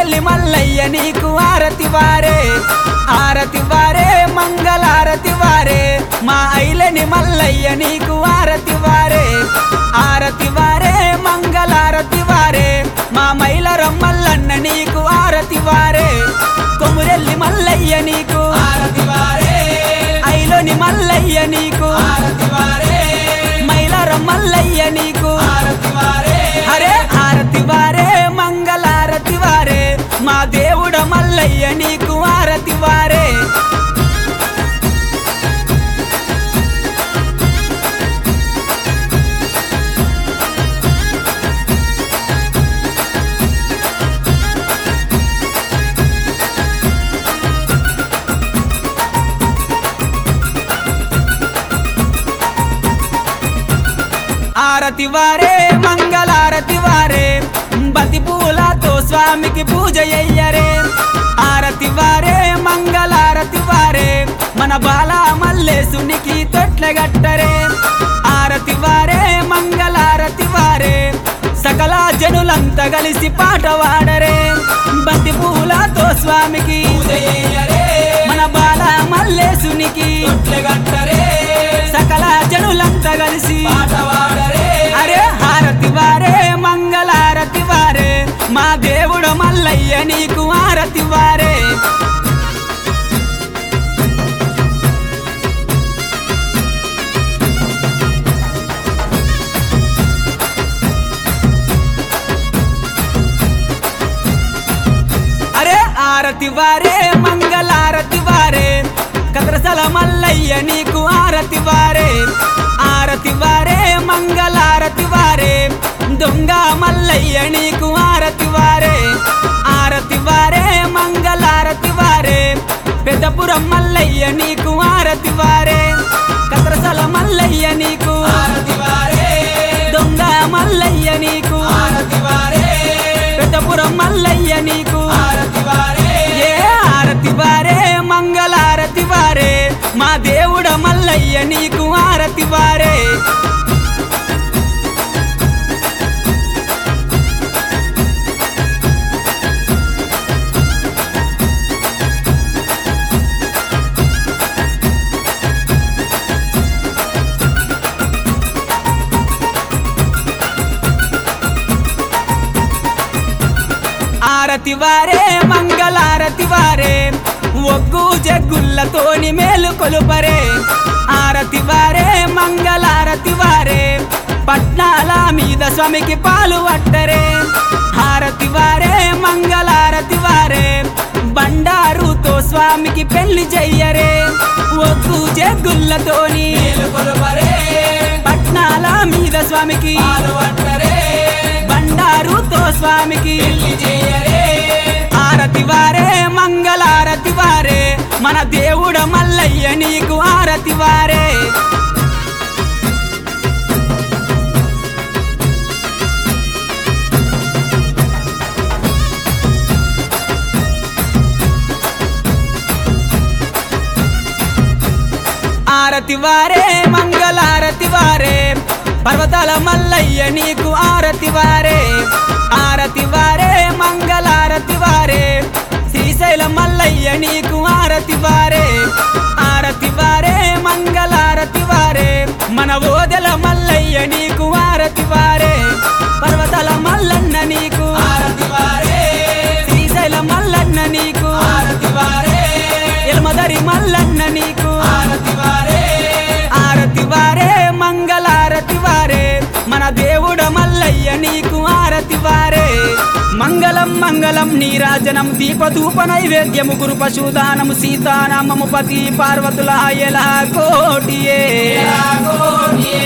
కొమురెల్లి మల్లయ్య నీకు ఆరతి వారే ఆరతి వారే మంగళారతి వారే మా ఐలని మల్లయ్య నీకు ఆరతి వారే ఆరతి వారే మంగళారతి వారే మా మైలర మల్లన్న నీకు ఆరతి వారే కొమురెల్లి మల్లయ్య నీకు ఆరతి వారే ఐలోని మల్లయ్య నీకు ఆరతి వారే మైలర మల్లయ్య నీకు ఆరతి వారే అరే ఆరతి వారే మంగళారతి వారే మా దేవుడ మల్లయ్య నీకు ఆరతి వారే ఆరతి వారే మంగళారతి వారే బతి పూలతో స్వామికి పూజ అయ్యరే ఆరతి వారే మంగళారతి వారే మన బాల మల్లేశునికి తొట్లగట్టరే ఆరతి వారే మంగళారతి వారే సకల జనులంతా కలిసి పాట వాడరే బంతి పూలతో స్వామికి పూజయ్యరే మన బాల మల్లేశునికి తొట్లెగట్టరే సకల జనులంతా కలిసి పాట వాడరే అరే హారతి వారే మంగళారతి వారే మా దేవుడు మల్లయ్య నీకు హారతి వారే అరే ఆరతి వారే మంగళారతి వారే కద్రసల మల్లయ్య నీకు ఆరతి వారే ఆరతి వారే మంగళారతి వారే దొంగ మల్లయ్య నీకు ఆరతి వారే ఆరతి వారే మంగళారతి వారే పెద్దపురం మల్లయ్య నీకు ఆరతి వారే కద్రసల మల్లయ్య నీకు ఆరతి వారే దొంగ మల్లయ్య నీకు ఆరతి వారే పెద్దపురం మల్లయ్య నీకు ఆరతి వారే ఏ ఆరతి వారే మంగళారతి వారే మా దేవుడ మల్లయ్య నీకు ఆరతి వారే ఆరతి వారే మంగళారతి వారే ఒగ్గు జగ్గుల్లతోని మేలు కొలుపరే ఆరతి వారే మంగళారతి వారే పట్నాల మీద స్వామికి పాలు పట్టరే హారతి వారే మంగళారతి వారే బండారుతో స్వామికి పెళ్లి చెయ్యరే ఒగ్గు జగ్గుల్లతోని కొలుపరే పట్నాల మీద స్వామికి పాలు పట్టరే బండారుతో స్వామికి పెళ్లి చేయరే ఆరతి వారే మంగళారతి వారే మన దేవుడ మల్లయ్య నీకు ఆరతి వారే ఆరతి వారే మంగళారతి వారే పర్వతాల మల్లయ్య నీకు ఆరతి వారే ఆరతి వారే మంగళారతి వారే శ్రీశైల మల్లయ్య నీకు ఆరతి వారే ఆరతి వారే మంగళారతి వారే మన ఓదెల మల్లయ్య నీకు ఆరతి వారే పర్వతాల మల్లన్న నీకు ఆరతి వారే శ్రీశైల మల్లన్న నీకు ఆరతి వారే ఎల్మదరి మల్లన్న నీకు ఆరతి వారే ఆరతి వారే మంగళారతి వారే మన దేవుడ మల్లయ్య నీకు ఆరతి వారే మంగళం మంగళం నీరాజనం దీపధూప నైవేద్యము గురు పశుదానము సీతానామము పతి పార్వతుల ఎలా కోటియే ఎలాగో నీ